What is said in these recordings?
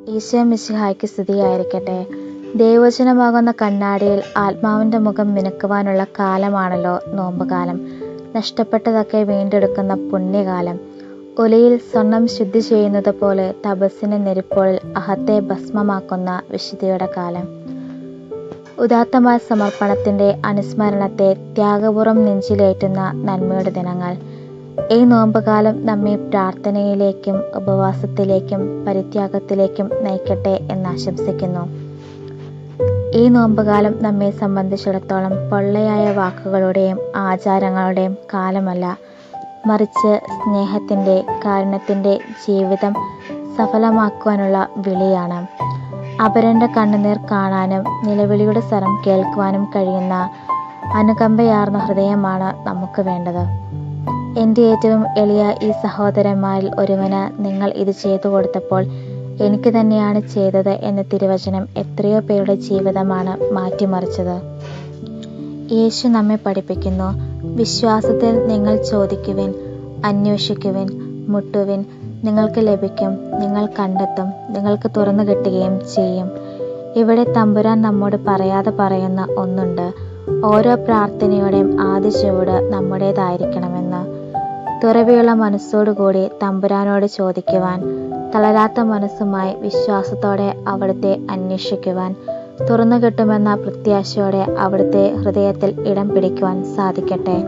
ഈശോ മിശിഹായ്ക്ക് സ്തുതിയായിരിക്കട്ടെ ദൈവവചനമാകുന്ന കണ്ണാടിയിൽ ആത്മാവിൻ്റെ മുഖം മിനുക്കുവാനുള്ള കാലമാണല്ലോ നോമ്പുകാലം നഷ്ടപ്പെട്ടതൊക്കെ വീണ്ടെടുക്കുന്ന പുണ്യകാലം ഒലിയിൽ സ്വർണം ശുദ്ധി ചെയ്യുന്നത് പോലെ തപസ്സിന് നെരിപ്പോളിൽ അഹത്തെ ഭസ്മമാക്കുന്ന വിശുദ്ധിയുടെ കാലം ഉദാത്തമായ സമർപ്പണത്തിൻ്റെ അനുസ്മരണത്തെ ത്യാഗപൂർവ്വം നെഞ്ചിലേറ്റുന്ന നന്മയുടെ ദിനങ്ങൾ ഈ നോമ്പുകാലം നമ്മെ പ്രാർത്ഥനയിലേക്കും ഉപവാസത്തിലേക്കും പരിത്യാഗത്തിലേക്കും നയിക്കട്ടെ എന്ന് ആശംസിക്കുന്നു ഈ നോമ്പുകാലം നമ്മെ സംബന്ധിച്ചിടത്തോളം പൊള്ളയായ വാക്കുകളുടെയും ആചാരങ്ങളുടെയും കാലമല്ല മറിച്ച് സ്നേഹത്തിൻ്റെ കാരുണ്യത്തിൻ്റെ ജീവിതം സഫലമാക്കുവാനുള്ള വിളിയാണ് അപരൻ്റെ കണ്ണുനീർ കാണാനും നിലവിളിയുടെ സ്വരം കേൾക്കുവാനും കഴിയുന്ന അനുകമ്പയാർന്ന ഹൃദയമാണ് നമുക്ക് വേണ്ടത് എൻ്റെ ഏറ്റവും എളിയ ഈ സഹോദരന്മാരിൽ ഒരുവന് നിങ്ങൾ ഇത് ചെയ്തു കൊടുത്തപ്പോൾ എനിക്ക് തന്നെയാണ് ചെയ്തത് എന്ന തിരുവചനം എത്രയോ പേരുടെ ജീവിതമാണ് മാറ്റിമറിച്ചത് യേശു നമ്മെ പഠിപ്പിക്കുന്നു വിശ്വാസത്തിൽ നിങ്ങൾ ചോദിക്കുവിൻ അന്വേഷിക്കുവിൻ മുട്ടുവിൻ നിങ്ങൾക്ക് ലഭിക്കും നിങ്ങൾ കണ്ടെത്തും നിങ്ങൾക്ക് തുറന്നു കിട്ടുകയും ചെയ്യും ഇവിടെ തമ്പുരാൻ നമ്മോട് പറയാതെ പറയുന്ന ഒന്നുണ്ട് ഓരോ പ്രാർത്ഥനയുടെയും ആദ്യ ചുവട് നമ്മുടേതായിരിക്കണമെന്ന് തുറവിയുള്ള മനസ്സോടുകൂടി തമ്പുരാനോട് ചോദിക്കുവാൻ തളരാത്ത മനസ്സുമായി വിശ്വാസത്തോടെ അവിടുത്തെ അന്വേഷിക്കുവാൻ തുറന്നു കിട്ടുമെന്ന പ്രത്യാശയോടെ അവിടുത്തെ ഹൃദയത്തിൽ ഇടം പിടിക്കുവാൻ സാധിക്കട്ടെ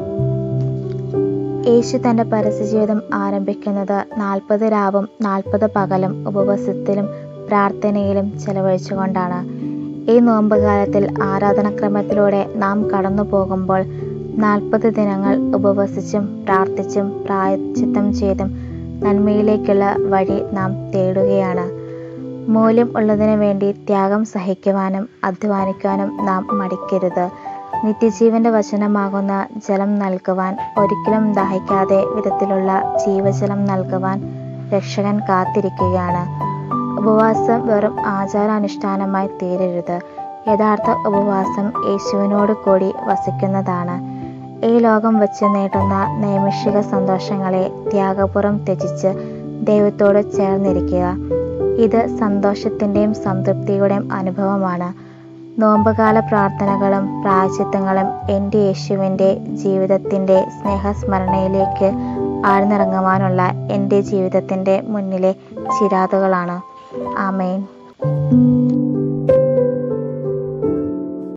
യേശു തൻ്റെ പരസ്യജീവിതം ആരംഭിക്കുന്നത് നാൽപ്പത് രാവും നാൽപ്പത് പകലും ഉപവാസത്തിലും പ്രാർത്ഥനയിലും ചെലവഴിച്ചുകൊണ്ടാണ് ഈ നോമ്പുകാലത്തിൽ ആരാധനക്രമത്തിലൂടെ നാം കടന്നു പോകുമ്പോൾ നാൽപ്പത് ദിനങ്ങൾ ഉപവസിച്ചും പ്രാർത്ഥിച്ചും പ്രായച്ചിത്തം ചെയ്തും നന്മയിലേക്കുള്ള വഴി നാം തേടുകയാണ് മൂല്യം ഉള്ളതിനു വേണ്ടി ത്യാഗം സഹിക്കുവാനും അധ്വാനിക്കുവാനും നാം മടിക്കരുത് നിത്യജീവന്റെ വചനമാകുന്ന ജലം നൽകുവാൻ ഒരിക്കലും ദാഹിക്കാതെ വിധത്തിലുള്ള ജീവജലം നൽകുവാൻ രക്ഷകൻ കാത്തിരിക്കുകയാണ് ഉപവാസം വെറും ആചാരാനുഷ്ഠാനമായി തീരരുത് യഥാർത്ഥ ഉപവാസം യേശുവിനോട് കൂടി വസിക്കുന്നതാണ് ഈ ലോകം വച്ച് നേടുന്ന നൈമിഷിക സന്തോഷങ്ങളെ ത്യാഗപൂർവ്വം ത്യജിച്ച് ദൈവത്തോട് ചേർന്നിരിക്കുക ഇത് സന്തോഷത്തിൻ്റെയും സംതൃപ്തിയുടെയും അനുഭവമാണ് നോമ്പുകാല പ്രാർത്ഥനകളും പ്രായച്ചിത്തങ്ങളും എൻ്റെ യേശുവിൻ്റെ ജീവിതത്തിൻ്റെ സ്നേഹസ്മരണയിലേക്ക് ആഴ്ന്നിറങ്ങുവാനുള്ള എൻ്റെ ജീവിതത്തിൻ്റെ മുന്നിലെ ചിരാതുകളാണ് ആമേൻ